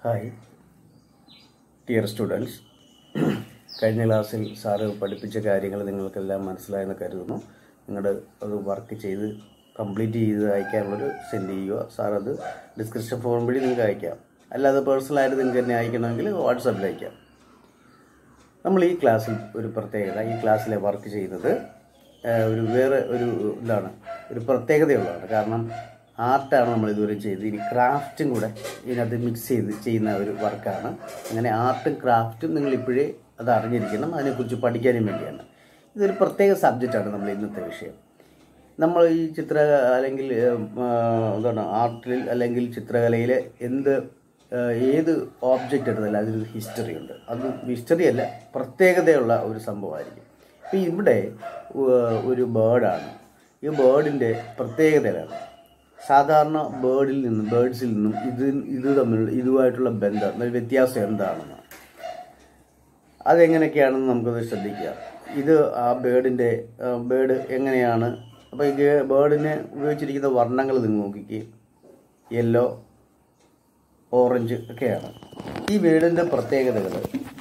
Hi dear students കഴിഞ്ഞ ക്ലാസ്സിൽ sir പഠിപ്പിച്ച കാര്യങ്ങൾ നിങ്ങൾക്കെല്ലാം മനസ്സിലായെന്ന് കരുതുന്നു നിങ്ങളുടെ അത് വർക്ക് ചെയ്ത് കംപ്ലീറ്റ് ചെയ്ത് അയക്കാനുള്ളൊരു സെൻഡ് ചെയ്യുക സാർ അത് ഡിസ്ക്രിപ്ഷൻ ഫോം വഴി നിങ്ങൾക്ക് അയക്കാം അല്ലാതെ പേഴ്സണലായിട്ട് നിങ്ങൾക്ക് തന്നെ അയക്കണമെങ്കിൽ വാട്സാപ്പിൽ അയക്കാം നമ്മൾ ഈ ക്ലാസ്സിൽ ഒരു പ്രത്യേകത ഈ ക്ലാസ്സിലെ വർക്ക് ചെയ്യുന്നത് ആ, ഒരു വേറെ ഒരു ഇതാണ് ഒരു പ്രത്യേകതയുള്ളതാണ് കാരണം ആർട്ടാണ് നമ്മൾ ഇതുവരെ ചെയ്തത് ഇനി ക്രാഫ്റ്റും കൂടെ ഇതിനകത്ത് മിക്സ് ചെയ്ത് ചെയ്യുന്ന ഒരു വർക്കാണ് അങ്ങനെ ആർട്ടും ക്രാഫ്റ്റും നിങ്ങൾ ഇപ്പോഴേ അത് അറിഞ്ഞിരിക്കണം അതിനെക്കുറിച്ച് പഠിക്കാനും വേണ്ടിയാണ് ഇതൊരു പ്രത്യേക സബ്ജക്റ്റാണ് നമ്മൾ ഇന്നത്തെ വിഷയം നമ്മൾ ഈ ചിത്ര അല്ലെങ്കിൽ ഏഹ്, ആ, എന്താണ് ആർട്ടിൽ അല്ലെങ്കിൽ ചിത്രകലയിൽ എന്ത് ഏഹ്, ഏത് ഓബ്ജക്റ്റ് എടുത്താലും അതിനൊരു ഹിസ്റ്ററി ഉണ്ട് അത് ഹിസ്റ്ററി അല്ല പ്രത്യേകതയുള്ള ഒരു സംഭവമായിരിക്കും ഇപ്പം ഇവിടെ ഏഹ്, ഒരു ബേർഡാണ് ഈ ബേർഡിൻ്റെ പ്രത്യേകതകളാണ് സാധാരണ ബേർഡിൽ നിന്നും ബേർഡ്സിൽ നിന്നും ഇത് ഇത് തമ്മിലുള്ള ഇതുമായിട്ടുള്ള ബന്ധം അതായത് വ്യത്യാസം എന്താണെന്ന് അതെങ്ങനെയൊക്കെയാണെന്ന് നമുക്കത് ശ്രദ്ധിക്കുക ഇത് ആ ബേർഡിൻ്റെ ബേർഡ് എങ്ങനെയാണ് അപ്പോൾ ഈ ബേർഡിനെ ഉപയോഗിച്ചിരിക്കുന്ന വർണ്ണങ്ങൾ നിങ്ങൾ നോക്കിക്കേ യെല്ലോ ഓറഞ്ച് ഒക്കെയാണ് ഈ വീടിൻ്റെ പ്രത്യേകതകൾ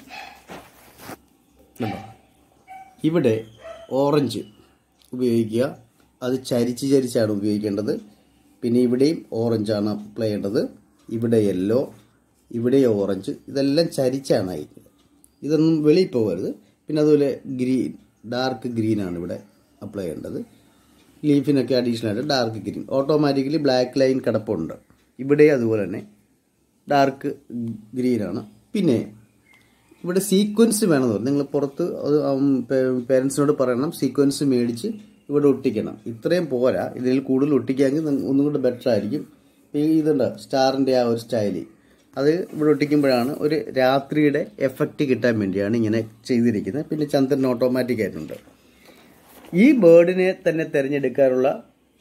കണ്ടോ? ഇവിടെ ഓറഞ്ച് ഉപയോഗിക്കുക അത് ചരിച്ച് ചരിച്ചാണ് ഉപയോഗിക്കേണ്ടത് പിന്നെ ഇവിടെയും ഓറഞ്ചാണ് അപ്ലൈ ചെയ്യേണ്ടത് ഇവിടെ യെല്ലോ ഇവിടെ ഓറഞ്ച് ഇതെല്ലാം ചരിച്ചാണ് അയക്കുന്നത് ഇതൊന്നും വെളിയിൽ പോകരുത് പിന്നെ അതുപോലെ ഗ്രീൻ ഡാർക്ക് ഗ്രീനാണ് ഇവിടെ അപ്ലൈ ചെയ്യേണ്ടത് ലീഫിനൊക്കെ അഡീഷണൽ ആയിട്ട് dark green automatically black line കിടപ്പുണ്ട് ഇവിടെ അതുപോലെ തന്നെ ഡാർക്ക് ഗ്രീനാണ് പിന്നെ ഇവിടെ സീക്വൻസ് വേണമെന്ന് പറഞ്ഞു നിങ്ങൾ പുറത്ത് അത് പേരൻസിനോട് പറയണം സീക്വൻസ് മേടിച്ച് ഇവിടെ ഒട്ടിക്കണം ഇത്രയും പോരാ ഇതിൽ കൂടുതൽ ഒട്ടിക്കാമെങ്കിൽ നിങ്ങ- ഒന്നും കൂടെ ബെറ്റർ ആയിരിക്കും ഈ ഇതുണ്ട് സ്റ്റാറിൻ്റെ ആ ഒരു സ്റ്റൈല് അത് ഇവിടെ ഒട്ടിക്കുമ്പോഴാണ് ഒരു രാത്രിയുടെ എഫക്റ്റ് കിട്ടാൻ വേണ്ടിയാണ് ഇങ്ങനെ ചെയ്തിരിക്കുന്നത് പിന്നെ ചന്ദ്രൻ ഓട്ടോമാറ്റിക് ആയിട്ടുണ്ട് ഈ ബേർഡിനെ തന്നെ തിരഞ്ഞെടുക്കാനുള്ള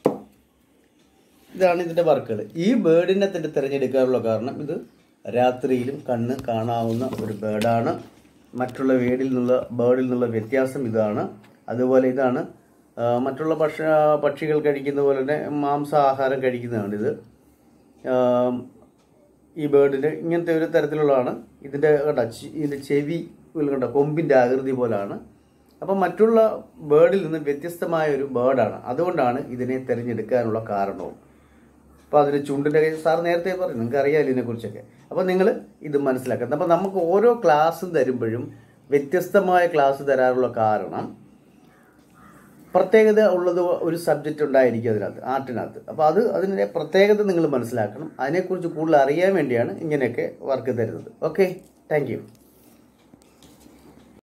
ഇതാണ് ഇതിന്റെ വർക്കുകൾ ഈ ബേർഡിനെ തന്നെ തിരഞ്ഞെടുക്കാനുള്ള കാരണം ഇത് രാത്രിയിലും കണ്ണ് കാണാവുന്ന ഒരു ബേർഡാണ് മറ്റുള്ള വീടിൽ നിന്നുള്ള ബേർഡിൽ നിന്നുള്ള വ്യത്യാസം ഇതാണ് അതുപോലെ ഇതാണ് ആ, മറ്റുള്ള ഭക്ഷ പക്ഷികൾ കഴിക്കുന്ന പോലെ തന്നെ മാംസാഹാരം കഴിക്കുന്നതാണ് ഇത് ആ, ഈ ബേർഡിന് ഇങ്ങനത്തെ ഒരു തരത്തിലുള്ളതാണ് ഇതിൻ്റെ കണ്ട ചി- ഇതിൻ്റെ ചെവി ഇതിൽ കണ്ട കൊമ്പിൻ്റെ ആകൃതി പോലാണ് അപ്പം മറ്റുള്ള ബേർഡിൽ നിന്ന് വ്യത്യസ്തമായ ഒരു ബേർഡാണ് അതുകൊണ്ടാണ് ഇതിനെ തിരഞ്ഞെടുക്കാനുള്ള കാരണവും അപ്പോൾ അതിന് ചുണ്ടിൻ്റെ കൈ സാർ നേരത്തെ പറഞ്ഞു നിങ്ങൾക്ക് അറിയാമല്ലോ ഇതിനെക്കുറിച്ചൊക്കെ അപ്പോൾ നിങ്ങൾ ഇത് മനസ്സിലാക്കുന്നത് അപ്പോൾ നമുക്ക് ഓരോ ക്ലാസ്സും തരുമ്പോഴും വ്യത്യസ്തമായ ക്ലാസ് തരാനുള്ള കാരണം പ്രത്യേകത ഉള്ളത് ഒരു സബ്ജക്റ്റ് ഉണ്ടായിരിക്കും അതിനകത്ത് ആർട്ടിനകത്ത് അപ്പോൾ അത് അതിൻ്റെ പ്രത്യേകത നിങ്ങൾ മനസ്സിലാക്കണം അതിനെക്കുറിച്ച് കൂടുതൽ അറിയാൻ വേണ്ടിയാണ് ഇങ്ങനെയൊക്കെ വർക്ക് തരുന്നത് ഓക്കെ താങ്ക്